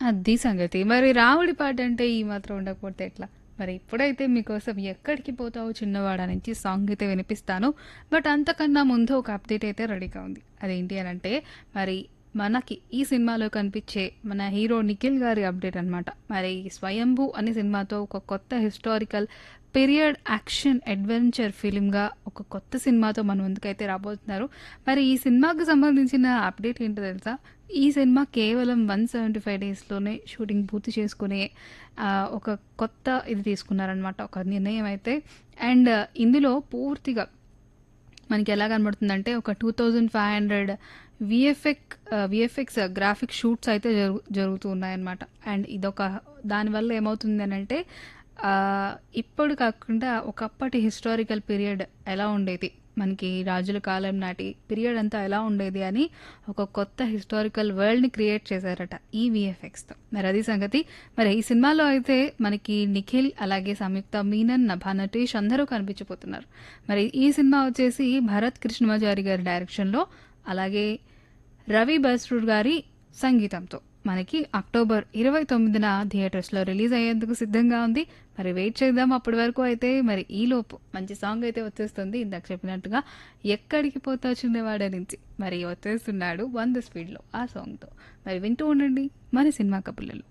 అది సంగతి. మరి రాముడి పాటంటే ఈ మాత్రం ఉండకపోతే ఎట్లా? మరి ఇప్పుడైతే మీకోసం 'ఎక్కడికి పోతావు చిన్నవాడా' నుంచి సాంగ్ అయితే వినిపిస్తాను. బట్ అంతకన్నా ముందు ఒక అప్డేట్ అయితే రెడీగా ఉంది. అదేంటి అనంటే మరి మనకి ఈ సినిమాలో కనిపించే మన హీరో నిఖిల్ గారి అప్డేట్ అనమాట. మరి 'స్వయంభూ' అనే సినిమాతో ఒక కొత్త హిస్టారికల్ పీరియడ్ యాక్షన్ అడ్వెంచర్ ఫిల్మ్‌గా ఒక కొత్త సినిమాతో మన ముందుకైతే రాబోతున్నారు. మరి ఈ సినిమాకి సంబంధించిన అప్డేట్ ఏంటో తెలుసా? ఈ సినిమా కేవలం 175 డేస్‌లోనే షూటింగ్ పూర్తి చేసుకునే ఆహ్, ఒక కొత్త ఇది తీసుకున్నారనమాట. ఒక నిర్ణయం అయితే. అండ్ ఇందులో పూర్తిగా మనకి ఎలా కనబడుతుందంటే ఒక 2500 వీఎఫ్ఎక్ ఆహ్, వీఎఫ్ఎక్స్ గ్రాఫిక్ షూట్స్ అయితే జరుగు జరుగుతూ ఉన్నాయన్నమాట. అండ్ ఇదొక దానివల్ల ఏమవుతుంది అనంటే ఆహ్, ఇప్పుడు కాకుండా ఒకప్పటి హిస్టారికల్ పీరియడ్ ఎలా ఉండేది? మనకి రాజుల కాలం నాటి పీరియడ్ అంతా ఎలా ఉండేది అని ఒక కొత్త హిస్టారికల్ వరల్డ్‌ని క్రియేట్ చేశారట ఈ వీఎఫ్ఎక్స్‌తో. మరి అది సంగతి. మరి ఈ సినిమాలో అయితే మనకి నిఖిల్, అలాగే సంయుక్త మీనన్, నభా నటేష్ అందరూ కనిపించబోతున్నారు. మరి ఈ సినిమా వచ్చేసి భరత్ కృష్ణమాచారి గారి డైరెక్షన్‌లో అలాగే రవి బస్రూర్ గారి సంగీతంతో మనకి అక్టోబర్ 29న థియేటర్స్‌లో రిలీజ్ అయ్యేందుకు సిద్ధంగా ఉంది. మరి వెయిట్ చేద్దాం అప్పటి వరకు అయితే మరి ఈలోపు మంచి సాంగ్ అయితే వచ్చేస్తుంది. ఇందాక చెప్పినట్టుగా 'ఎక్కడికి పోతావు చిన్నవాడా' నుంచి మరి వచ్చేస్తున్నాడు 100 స్పీడ్‌లో ఆ సాంగ్‌తో. మరి వింటూ ఉండండి మన సినిమా కబుర్లలో.